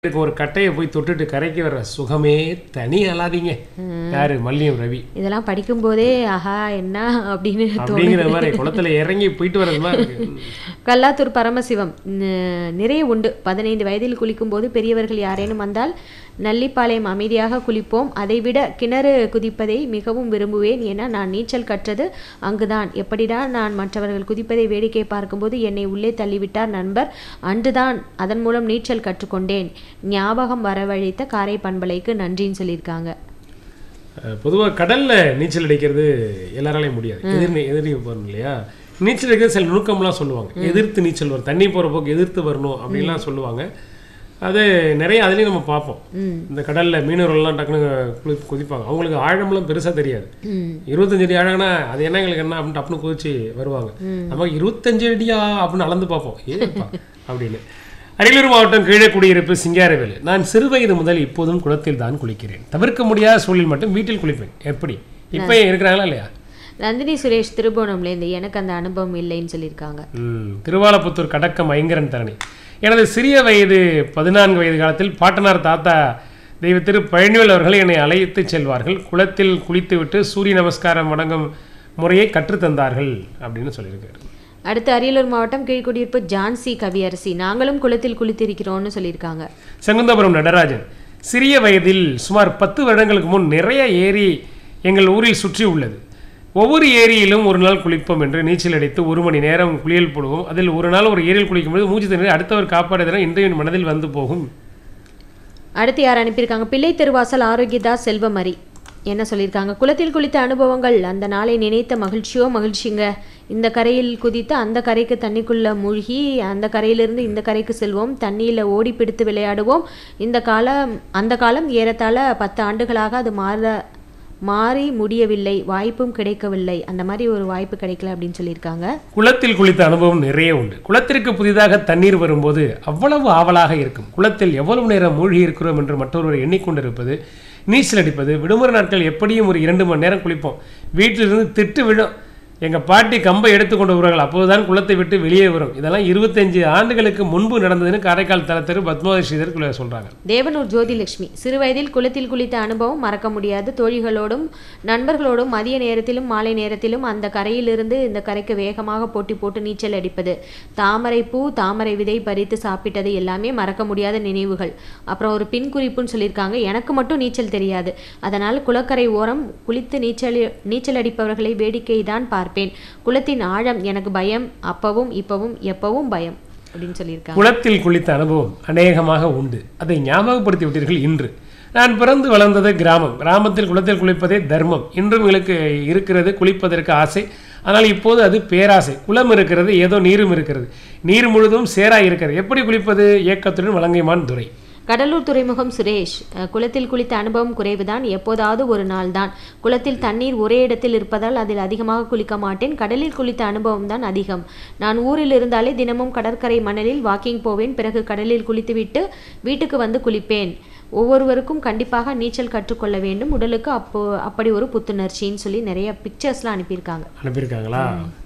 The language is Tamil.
இருக்கு ஒரு கட்டையை போய் தொட்டுட்டு கரைக்கு வர்ற சுகமே தனி அலாதீங்க யாரு மல்லியம் ரவி இதெல்லாம் படிக்கும்போதே ஆஹா என்ன அப்படின்னு தோணும் அப்படிங்கிற மாதிரி குளத்துல இறங்கி போயிட்டு வர்றது மாதிரி இருக்கு கல்லாத்தூர் பரமசிவம் ந- நிறைய உண்டு பதினைந்து வயதில் குளிக்கும்போது பெரியவர்கள் யாரேனும் வந்தால் நல்லிப்பாளையம் அமைதியாக குளிப்போம் அதைவிட கிணறு குதிப்பதை மிகவும் விரும்புவேன் ஏன்னா நான் நீச்சல் கற்றது அங்குதான் எப்படிடா நான் மற்றவர்கள் குதிப்பதை வேடிக்கை பார்க்கும்போது என்னை உள்ளே தள்ளிவிட்டார் நண்பர் அன்றுதான் அதன் மூலம் நீச்சல் கற்றுக்கொண்டேன் ஞாபகம் வரவழைத்த காரை பண்பலைக்கு நன்றின்னு சொல்லியிருக்காங்க அஹ், பொதுவா கடல்ல நீச்சல் அடிக்கிறது எல்லாராலையும் முடியாது எதிர் நீ- எதிரி வரும் இல்லையா நீச்சல் அடிக்கிறது சில நுணுக்கம்லாம் சொல்லுவாங்க எதிர்த்து நீச்சல் வரும் தண்ணி போற போக்கு எதிர்த்து வரணும் அப்படின்லாம் சொல்லுவாங்க அது நிறைய அதுலயும் நம்ம பார்ப்போம் இந்த கடல்ல மீனவர்கள்லாம் டக்குனு குளி குதிப்பாங்க அவங்களுக்கு ஆழம்லாம் பெருசா தெரியாது ம் இருபத்தஞ்சு அடி ஆழம்னா அது என்ன எங்களுக்கு என்ன அப்படின்னு டப்புனு குதிச்சு வருவாங்க நம்ம இருபத்தஞ்சு அடியா அப்படின்னு அளந்து பார்ப்போம் ஏப்பா அப்படின்னு அரியலூர் மாவட்டம் கீழே குடியிருப்பு சிங்காரவேலு நான் சிறுவயது முதல் இப்போதும் குளத்தில் தான் குளிக்கிறேன் தவிர்க்க முடியாத சூழலில் மட்டும் வீட்டில் குளிப்பேன் எப்படி இப்போ இருக்கிறாங்களா இல்லையா நந்தினி சுரேஷ் திருபுவனம்லேருந்து எனக்கு அந்த அனுபவம் இல்லைன்னு சொல்லியிருக்காங்க ம் திருவாலப்புத்தூர் கடக்கம் ஐங்கரன் தரணி எனது சிறிய வயது பதினான்கு வயது காலத்தில் பாட்டனார் தாத்தா தெய்வ திரு பழனிவேல் அவர்கள் என்னை அழைத்து செல்வார்கள் குளத்தில் குளித்துவிட்டு சூரிய நமஸ்காரம் வணங்கும் முறையை கற்றுத்தந்தார்கள் அப்படின்னு சொல்லியிருக்காரு அடுத்து அரியலூர் மாவட்டம் கீழ்குடியிருப்பு ஜான்சி கவியரசி நாங்களும் குளத்தில் குளித்திருக்கிறோம்னு சொல்லியிருக்காங்க செங்குந்தபுரம் நடராஜன் சிறிய வயதில் சுமார் பத்து வருடங்களுக்கு முன் நிறைய ஏரி எங்கள் ஊரில் சுற்றி உள்ளது ஒவ்வொரு ஏரியிலும் ஒரு நாள் குளிப்போம் என்று நீச்சல் அடித்து ஒரு மணி நேரம் குளியல் போடுவோம் அதில் ஒரு நாள் ஒரு ஏரியில் குளிக்கும்போது மூச்சு தண்ணீர் அடுத்தவர் காப்பாடுதல் இன்றைய மனதில் வந்து போகும் அடுத்து யார் அனுப்பியிருக்காங்க பிள்ளை திருவாசல் ஆரோக்கியதாஸ் செல்வமரி என்ன சொல்லியிருக்காங்க குளத்தில் குளித்த அனுபவங்கள் அந்த நாளை நினைத்த மகிழ்ச்சியோ மகிழ்ச்சிங்க இந்த கரையில் குதித்து அந்த கரைக்கு தண்ணிக்குள்ள மூழ்கி அந்த கரையிலிருந்து இந்த கரைக்கு செல்வோம் தண்ணியில் ஓடி பிடித்து விளையாடுவோம் இந்த காலம் அந்த காலம் ஏறத்தாழ பத்து ஆண்டுகளாக அது மாற மாறி முடியவில்லை வாய்ப்பும் கிடைக்கவில்லை அந்த மாதிரி ஒரு வாய்ப்பு கிடைக்கல அப்படின்னு சொல்லியிருக்காங்க குளத்தில் குளித்த அனுபவம் நிறைய உண்டு குளத்திற்கு புதிதாக தண்ணீர் வரும்போது அவ்வளவு ஆவலாக இருக்கும் குளத்தில் எவ்வளவு நேரம் மூழ்கி இருக்கிறோம் என்று மற்றொருவர் எண்ணிக்கொண்டிருப்பது நீச்சல் அடிப்பது விடுமுறை நாட்கள் எப்படியும் ஒரு இரண்டு மணி நேரம் குளிப்போம் வீட்டிலிருந்து திட்டு விழும் எங்க பாட்டி கம்பை எடுத்து கொண்டு வருவார்கள் அப்போதுதான் குளத்தை விட்டு வெளியே வரும் இதெல்லாம் இருபத்தஞ்சு ஆண்டுகளுக்கு முன்பு நடந்ததுன்னு காரைக்கால் தலத்தரு பத்மாவதி ஸ்ரீதர் குல- சொல்றாங்க தேவனூர் ஜோதிலட்சுமி சிறுவயதில் குளத்தில் குளித்த அனுபவம் மறக்க முடியாது தோழிகளோடும் நண்பர்களோடும் மதிய நேரத்திலும் மாலை நேரத்திலும் அந்த கரையிலிருந்து இந்த கரைக்கு வேகமாக போட்டி போட்டு நீச்சல் அடிப்பது தாமரை பூ தாமரை விதை பறித்து சாப்பிட்டது எல்லாமே மறக்க முடியாத நினைவுகள் அப்புறம் ஒரு பின் குறிப்புன்னு சொல்லியிருக்காங்க எனக்கு மட்டும் நீச்சல் தெரியாது அதனால் குளக்கரை ஓரம் குளித்து நீச்சல் நீச்சல் அடிப்பவர்களை வேடிக்கை தான் பார்ப்பேன் குளத்தின் ஆழம் எனக்கு பயம் அப்பவும் இப்பவும் எப்பவும் பயம் அப்படின்னு சொல்லியிருக்காங்க குளத்தில் குளித்த அனுபவம் அநேகமாக உண்டு அதை ஞாபகப்படுத்தி விட்டீர்கள் இன்று நான் பிறந்து வளர்ந்தது கிராமம் கிராமத்தில் குளத்தில் குளிப்பதே தர்மம் இன்றும் எங்களுக்கு இருக்கிறது குளிப்பதற்கு ஆசை ஆனால் இப்போது அது பேராசை குளம் இருக்கிறது ஏதோ நீரும் இருக்கிறது நீர் முழுதும் சேராய் இருக்கிறது எப்படி குளிப்பது ஏக்கத்துடன் வழங்கியமான் துரை கடலூர் துறைமுகம் சுரேஷ் அஹ், குளத்தில் குளித்த அனுபவம் குறைவுதான் எப்போதாவது ஒரு நாள் தான் குளத்தில் தண்ணீர் ஒரே இடத்தில் இருப்பதால் அதில் அதிகமாக குளிக்க மாட்டேன் கடலில் குளித்த அனுபவம் தான் அதிகம் நான் ஊரில் இருந்தாலே தினமும் கடற்கரை மணலில் வாக்கிங் போவேன் பிறகு கடலில் குளித்துவிட்டு வீட்டுக்கு வந்து குளிப்பேன் ஒவ்வொருவருக்கும் கண்டிப்பாக நீச்சல் கற்றுக்கொள்ள வேண்டும் உடலுக்கு அப்போ அப்படி ஒரு புத்துணர்ச்சின்னு சொல்லி நிறைய பிக்சர்ஸ்லாம் அனுப்பியிருக்காங்க அனுப்பியிருக்காங்களா